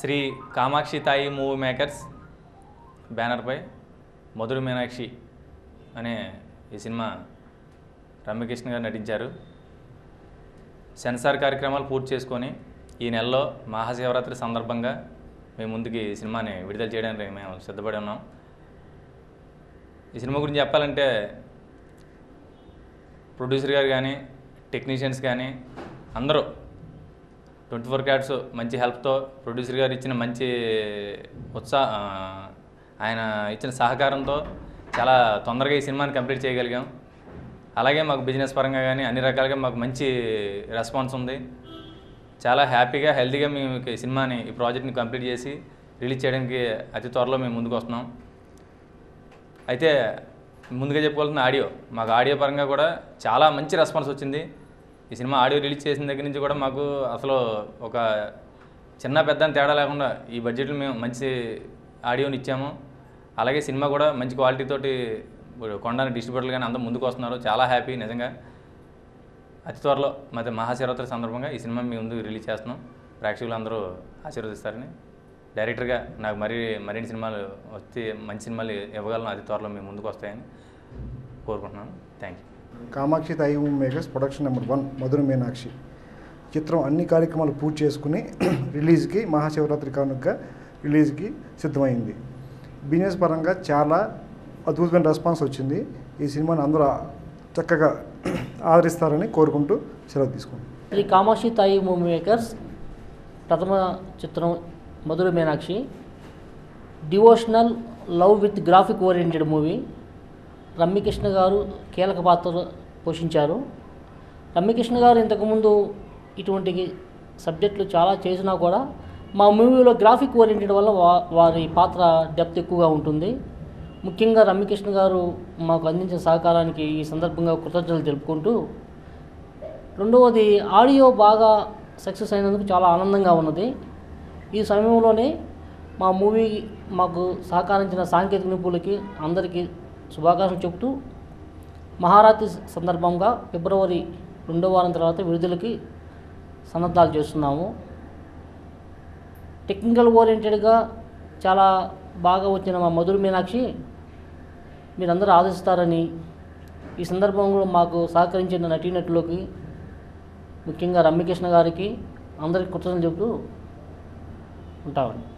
Shri Kamakshi Thayi movie makers బ్యానర్పై మధుర మీనాక్షి అనే ఈ సినిమా రమ్యకృష్ణ గారు నటించారు సెన్సార్ కార్యక్రమాలు పూర్తి చేసుకొని ఈ నెలలో మహాశివరాత్రి సందర్భంగా మేము ముందుకి ఈ సినిమాని విడుదల చేయడానికి మేము సిద్ధపడి ఉన్నాం ఈ సినిమా గురించి చెప్పాలంటే ప్రొడ్యూసర్ గారు కానీ టెక్నీషియన్స్ కానీ అందరూ ట్వంటీ ఫోర్ క్యాట్స్ మంచి హెల్ప్తో ప్రొడ్యూసర్ గారు ఇచ్చిన మంచి ఉత్సాహ ఆయన ఇచ్చిన సహకారంతో చాలా తొందరగా ఈ సినిమాని కంప్లీట్ చేయగలిగాం అలాగే మాకు బిజినెస్ పరంగా కానీ అన్ని రకాలుగా మాకు మంచి రెస్పాన్స్ ఉంది చాలా హ్యాపీగా హెల్తీగా మేము ఈ సినిమాని ఈ ప్రాజెక్ట్ని కంప్లీట్ చేసి రిలీజ్ చేయడానికి అతి త్వరలో మేము ముందుకు వస్తున్నాం అయితే ముందుగా చెప్పుకోవాల్సిన ఆడియో మాకు ఆడియో పరంగా కూడా చాలా మంచి రెస్పాన్స్ వచ్చింది ఈ సినిమా ఆడియో రిలీజ్ చేసిన దగ్గర నుంచి కూడా మాకు అసలు ఒక చిన్న పెద్ద అని తేడా లేకుండా ఈ బడ్జెట్లో మేము మంచి ఆడియోని ఇచ్చాము అలాగే సినిమా కూడా మంచి క్వాలిటీ తోటి ఇప్పుడు కొండానికి డిస్ట్రిబ్యూటర్లు కానీ అందరూ ముందుకు వస్తున్నారు చాలా హ్యాపీ నిజంగా అతి త్వరలో మరి మహాశివరాత్రి సందర్భంగా ఈ సినిమా మీ ముందు రిలీజ్ చేస్తున్నాం ప్రేక్షకులు అందరూ ఆశీర్వదిస్తారని డైరెక్టర్గా నాకు మరి మరిన్ని సినిమాలు వచ్చి మంచి సినిమాలు ఇవ్వగలను అతి త్వరలో మీ ముందుకు వస్తాయని కోరుకుంటున్నాను thank you Kamakshi Thayi movie makers production number one Madhura Meenakshi చిత్రం అన్ని కార్యక్రమాలు పూర్తి చేసుకుని రిలీజ్కి మహాశివరాత్రి కానుక రిలీజ్కి సిద్ధమైంది బిజినెస్ పరంగా చాలా అద్భుతమైన రెస్పాన్స్ వచ్చింది ఈ సినిమాని అందరూ చక్కగా ఆదరిస్తారని కోరుకుంటూ సెలవు తీసుకుంటాం శ్రీ కామాక్షి తాయి మూవీ మేకర్స్ ప్రథమ చిత్రం Madhura Meenakshi devotional love with graphic oriented movie Ramyakrishna గారు కీలక పాత్ర పోషించారు రమ్యకృష్ణ గారు ఇంతకుముందు ఇటువంటి సబ్జెక్టులు చాలా చేసినా కూడా మా మూవీలో గ్రాఫిక్ ఓరియంటెడ్ వల్ల వా వారి పాత్ర డెప్త్ ఎక్కువగా ఉంటుంది ముఖ్యంగా రమ్యకృష్ణ గారు మాకు అందించిన సహకారానికి ఈ సందర్భంగా కృతజ్ఞతలు తెలుపుకుంటూ రెండవది ఆడియో బాగా సక్సెస్ అయినందుకు చాలా ఆనందంగా ఉన్నది ఈ సమయంలోనే మా మూవీ మాకు సహకరించిన సాంకేతిక నిపుణులకి అందరికీ శుభాకాంక్షలు చెబుతూ మహారాత్రి సందర్భంగా ఫిబ్రవరి రెండో వారం తర్వాత విడుదలకి సన్నద్ధాలు చేస్తున్నాము టెక్నికల్ ఓరియంటెడ్గా చాలా బాగా వచ్చిన మా మధుర మీనాక్షి మీరందరూ ఆదరిస్తారని ఈ సందర్భంలో మాకు సహకరించిన నటీనటులకి ముఖ్యంగా రమ్యకృష్ణ గారికి అందరికి కృతజ్ఞతలు చెబుతూ ఉంటామండి